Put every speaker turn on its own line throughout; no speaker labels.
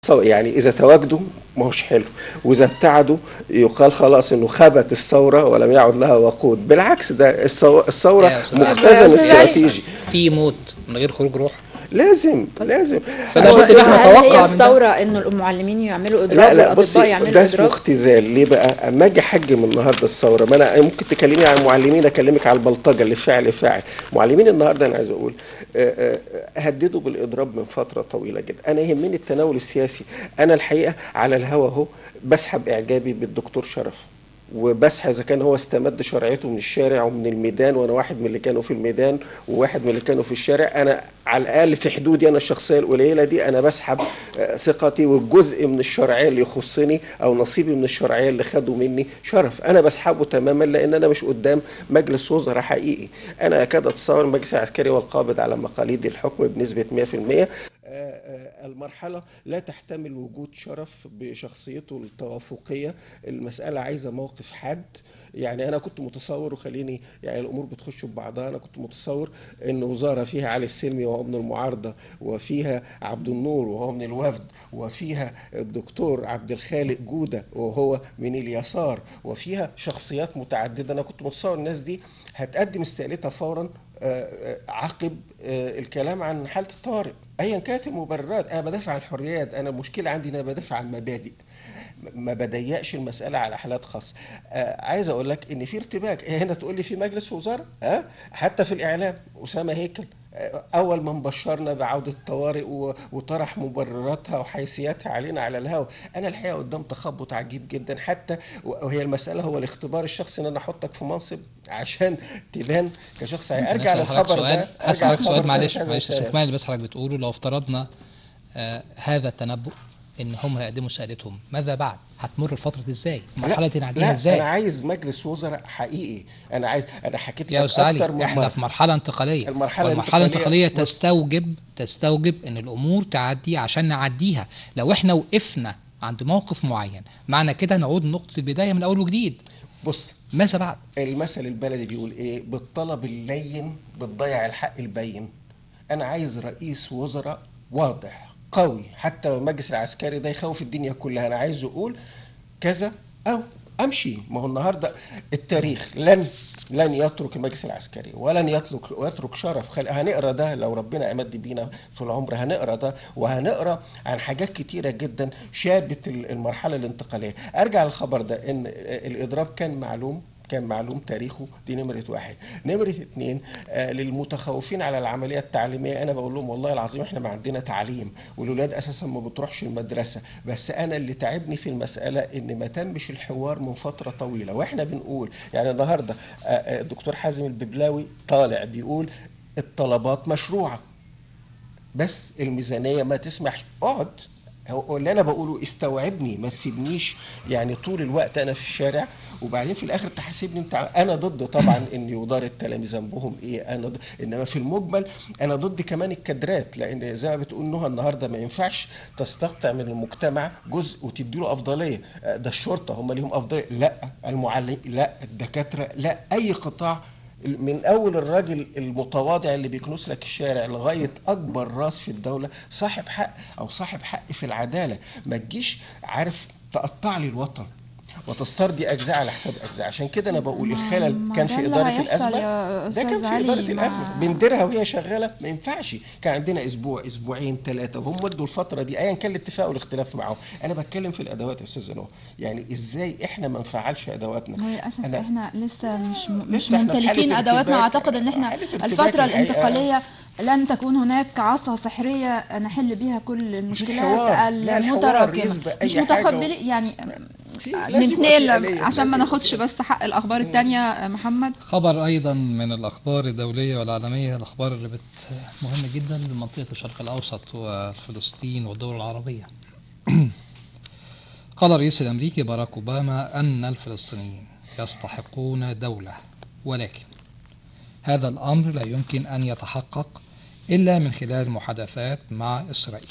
سو- يعني اذا تواجدوا ما هوش حلو واذا ابتعدوا يقال خلاص انه خبت الثوره ولم يعد لها وقود بالعكس ده الثو- الثوره
يا أستاذ
مختزن
يا أستاذ علي.
استراتيجي
في موت من غير خروج روح
لازم لازم
فده
عشان
وقت
كده-
بقى
هل
نتوقع
هي
من ده.
الثوره انه المعلمين يعملوا اضراب
لا لا
والاطباء
بصي
يعملوا
ده اسمه
اضراب
اختزال ليه بقى اما اجي احجم النهارده الثوره ما انا ممكن تكلمي عن المعلمين اكلمك على البلطجه اللي فعل فاعل معلمين النهارده انا عايز اقول آه، آه، هددوا بالاضراب من فتره طويله جدا انا يهمني التناول السياسي انا الحقيقه على الهوا اهو بسحب اعجابي بالدكتور شرف وبسحب اذا كان هو استمد شرعيته من الشارع ومن الميدان وانا واحد من اللي كانوا في الميدان وواحد من اللي كانوا في الشارع انا على الاقل في حدودي انا الشخصيه القليله دي انا بسحب آه، ثقتي والجزء من الشرعيه اللي يخصني او نصيبي من الشرعيه اللي خدوا مني شرف انا بسحبه تماما لان انا مش قدام مجلس وزراء حقيقي انا اكاد اتصور المجلس العسكري والقابض على مقاليد الحكم بنسبه 100% آه، المرحلة لا تحتمل وجود شرف بشخصيته التوافقية المسألة عايزة موقف حاد يعني أنا كنت متصور وخليني يعني الأمور بتخش ببعضها أنا كنت متصور أن وزارة فيها علي السلمي وهو من المعارضة وفيها عبد النور وهو من الوفد وفيها الدكتور عبد الخالق جودة وهو من اليسار وفيها شخصيات متعددة أنا كنت متصور الناس دي هتقدم استقالتها فورا آه، آه، عقب آه، الكلام عن حالة الطوارئ ايا كانت المبررات انا بدافع عن الحريات انا المشكله عندي ان انا بدافع عن مبادئ ما بضيقش المساله على حالات خاصه آه عايز اقول لك ان في ارتباك هنا تقول لي في مجلس وزراء ها آه حتى في الاعلام اسامه هيكل آه اول من بشرنا بعوده الطوارئ و- وطرح مبرراتها وحيثياتها علينا على الهواء انا الحقيقه قدام تخبط عجيب جدا حتى وهي المساله هو الاختبار الشخصي ان انا احطك في منصب عشان تبان كشخص ارجع
هسأل حضرتك
للخبر
سؤال
ده أرجع
هسألك
للخبر
سؤال
ده
معلش
كذا
معلش
وكذا.
استكمال اللي بس حضرتك بتقوله لو افترضنا آه هذا التنبؤ ان هم هيقدموا سألتهم ماذا بعد؟ هتمر الفترة دي ازاي؟ المرحلة دي نعديها
لا
ازاي؟
انا عايز مجلس وزراء حقيقي انا عايز انا حكيت
يا
لك
استاذ
اكتر
علي
من
احنا
مرة.
في مرحله انتقاليه
المرحلة
والمرحله
الانتقالية
الانتقاليه
بص-
تستوجب تستوجب ان الامور تعدي عشان نعديها لو احنا وقفنا عند موقف معين معنى كده نعود نقطه البدايه من اول وجديد
بص
ماذا بعد
المثل البلدي بيقول ايه بالطلب اللين بتضيع الحق البين انا عايز رئيس وزراء واضح قوي حتى لو المجلس العسكري ده يخوف الدنيا كلها انا عايز يقول كذا او امشي ما هو النهارده التاريخ لن لن يترك المجلس العسكري ولن يترك يترك شرف خل... هنقرا ده لو ربنا امد بينا في العمر هنقرا ده وهنقرا عن حاجات كتيره جدا شابت ال- المرحله الانتقاليه ارجع للخبر ده ان الاضراب كان معلوم كان معلوم تاريخه دي نمرة واحد نمرة اتنين آه للمتخوفين على العملية التعليمية أنا بقول لهم والله العظيم إحنا ما عندنا تعليم والولاد أساسا ما بتروحش المدرسة بس أنا اللي تعبني في المسألة إن ما تمش الحوار من فترة طويلة وإحنا بنقول يعني النهاردة آه، آه، الدكتور حازم الببلاوي طالع بيقول الطلبات مشروعة بس الميزانيه ما تسمحش اقعد هو اللي انا بقوله استوعبني ما تسيبنيش يعني طول الوقت انا في الشارع وبعدين في الاخر تحاسبني انت انا ضد طبعا ان يدار التلاميذ ذنبهم ايه انا ضد انما في المجمل انا ضد كمان الكادرات لان زي ما بتقول نهى النهارده ما ينفعش تستقطع من المجتمع جزء وتدي له افضليه آه، ده الشرطه هم ليهم افضليه لا المعلم لا الدكاتره لا اي قطاع من اول الراجل المتواضع اللي بيكنس لك الشارع لغايه اكبر راس في الدوله صاحب حق او صاحب حق في العداله ما تجيش عارف تقطع لي الوطن وتسترضي اجزاء على حساب اجزاء عشان كده انا بقول
ما-
الخلل
ما
كان
ده
في
اللي
اداره
هيحصل
الازمه
يا
ده
أستاذ
كان في
علي،
اداره
ما-
الازمه بنديرها وهي شغاله ما ينفعش كان عندنا اسبوع اسبوعين ثلاثه وهم ادوا الفتره دي ايا كان الاتفاق والاختلاف معاهم انا بتكلم في الادوات يا استاذ نور يعني ازاي احنا ما نفعلش ادواتنا
هو للاسف
أنا-
احنا لسه مش م- مش
لسه إحنا في
ممتلكين
حالة
ادواتنا
ارتباك.
واعتقد ان احنا
حالة ارتباك
الفتره
الحقيقة.
الانتقاليه لن تكون هناك عصا سحريه نحل بها كل
حوار.
المشكلات
لا، الحوار
المتراكمه
يسبق أي
مش
حاجة
متقبل يعني
في- لازم يبقى في
ننتقل
آلية،
عشان ما
لازم
ناخدش
يبقى
بس حق الاخبار التانية محمد
خبر ايضا من الاخبار الدوليه والعالميه الاخبار اللي بت مهمه جدا لمنطقه الشرق الاوسط وفلسطين والدول العربيه قال الرئيس الامريكي باراك اوباما ان الفلسطينيين يستحقون دوله ولكن هذا الامر لا يمكن ان يتحقق الا من خلال محادثات مع اسرائيل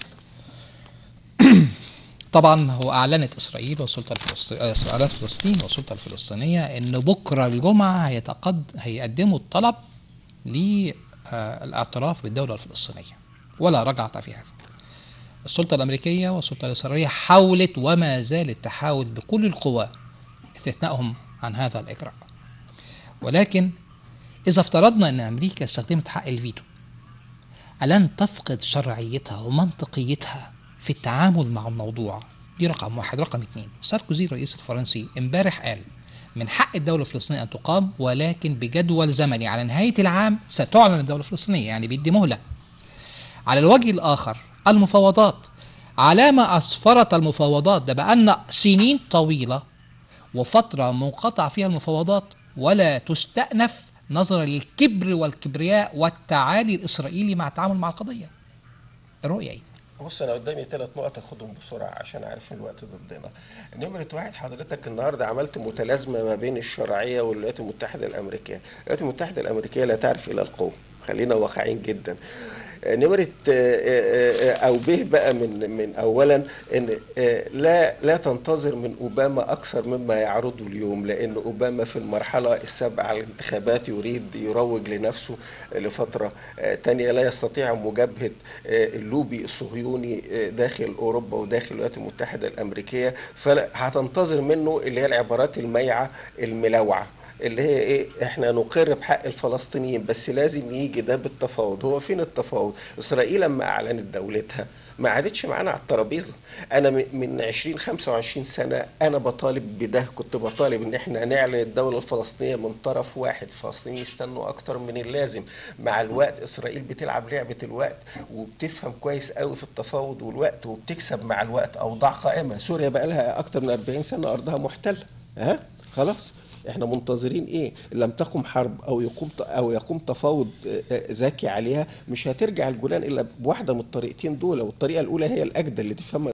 طبعا هو اعلنت اسرائيل والسلطه الفلسطينيه اعلنت فلسطين والسلطه الفلسطينيه ان بكره الجمعه هيتقد هيقدموا الطلب للاعتراف بالدوله الفلسطينيه ولا رجعه في هذا السلطة الأمريكية والسلطة الإسرائيلية حاولت وما زالت تحاول بكل القوى استثنائهم عن هذا الإجراء ولكن إذا افترضنا أن أمريكا استخدمت حق الفيتو ألن تفقد شرعيتها ومنطقيتها في التعامل مع الموضوع دي رقم واحد رقم اتنين ساركوزي الرئيس الفرنسي امبارح قال من حق الدولة الفلسطينية أن تقام ولكن بجدول زمني على نهاية العام ستعلن الدولة الفلسطينية يعني بيدي مهلة على الوجه الآخر المفاوضات على ما أسفرت المفاوضات ده بأن سنين طويلة وفترة منقطع فيها المفاوضات ولا تستأنف نظرا للكبر والكبرياء والتعالي الإسرائيلي مع التعامل مع القضية الرؤية إيه؟
بص انا قدامي ثلاث نقط اخدهم بسرعه عشان عارف الوقت ضدنا. نمره واحد حضرتك النهارده عملت متلازمه ما بين الشرعيه والولايات المتحده الامريكيه، الولايات المتحده الامريكيه لا تعرف الى القوه، خلينا واقعيين جدا. نمرة أو به بقى من من أولا إن لا لا تنتظر من أوباما أكثر مما يعرضه اليوم لأن أوباما في المرحلة السابعة على الانتخابات يريد يروج لنفسه لفترة تانية لا يستطيع مجابهة اللوبي الصهيوني داخل أوروبا وداخل الولايات المتحدة الأمريكية فهتنتظر منه اللي هي العبارات الميعة الملوعة اللي هي ايه احنا نقر بحق الفلسطينيين بس لازم يجي ده بالتفاوض هو فين التفاوض اسرائيل لما اعلنت دولتها ما عادتش معانا على الترابيزه انا من 20 25 سنه انا بطالب بده كنت بطالب ان احنا نعلن الدوله الفلسطينيه من طرف واحد الفلسطينيين يستنوا اكتر من اللازم مع الوقت اسرائيل بتلعب لعبه الوقت وبتفهم كويس قوي في التفاوض والوقت وبتكسب مع الوقت اوضاع قائمه سوريا بقى لها اكتر من 40 سنه ارضها محتله ها خلاص احنا منتظرين ايه لم تقم حرب او يقوم او يقوم تفاوض ذكي عليها مش هترجع الجولان الا بواحده من الطريقتين دول والطريقه الاولى هي الاجدى اللي تفهمها